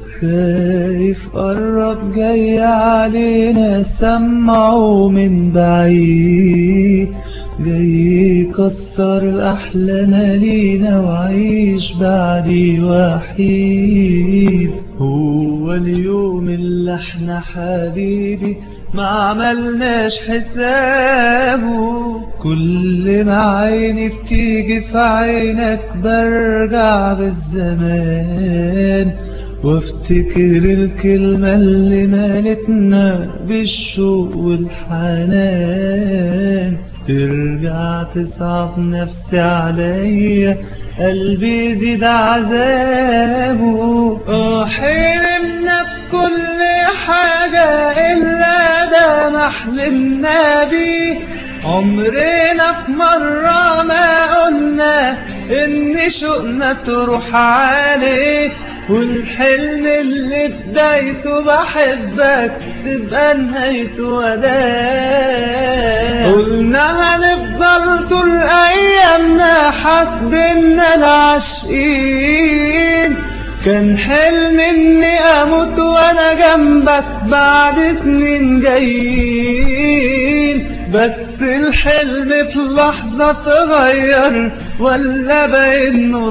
خايف قرب جاي علينا سمعه من بعيد جاي يكسر أحلامنا لينا وعيش بعدي وحيد هو اليوم اللي احنا حبيبي ما عملناش حسابه كل ما عيني بتيجي في عينك برجع بالزمان وافتكر الكلمة اللي مالتنا بالشوق والحنان ترجع تصعب نفسي عليا قلبي يزيد عذابه اه حلمنا بكل حاجة إلا ده ما حلمنا بيه عمرنا في مرة ما قلنا إن شوقنا تروح عليه والحلم اللي بدايته بحبك تبقى نهايته وداع قلنا هنفضل طول أيامنا حاسبنا العاشقين كان حلم إني أموت وأنا جنبك بعد سنين جايين بس الحلم في لحظة اتغير ولا بإنه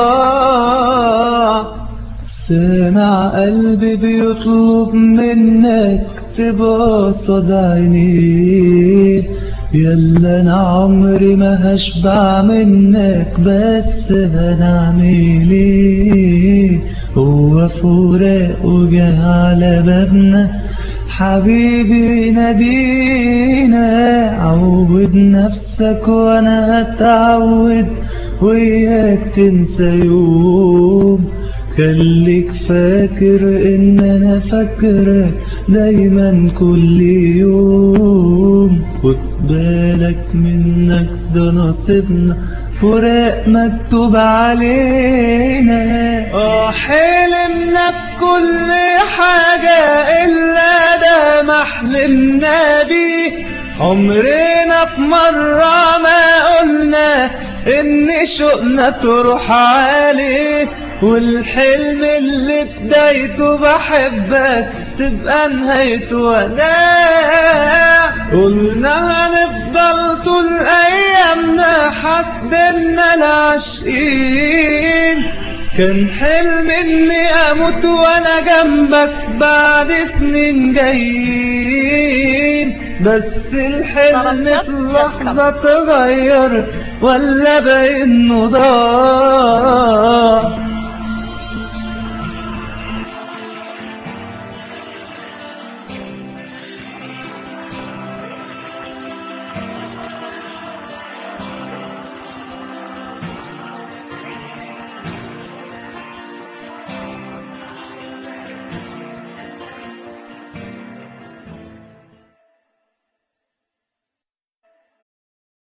ضاع سامع قلبي بيطلب منك تبقى صدى عينيه يلا انا عمري ما هشبع منك بس هنعمل ايه هو فراق وجه على بابنا حبيبي نادينا عود نفسك وانا هتعود وياك تنسى يوم خليك فاكر ان انا فاكرك دايما كل يوم خد بالك منك ده نصيبنا فراق مكتوب علينا اه حلمنا بكل حاجة الا ده ما حلمنا بيه عمرنا في مرة ما قلنا ان شوقنا تروح عليه والحلم اللي بدايته بحبك تبقى نهايته وداع قلنا هنفضل طول ايامنا حاسدنا العاشقين كان حلم اني اموت وانا جنبك بعد سنين جايين بس الحلم في لحظة تغير ولا بإنه ضاع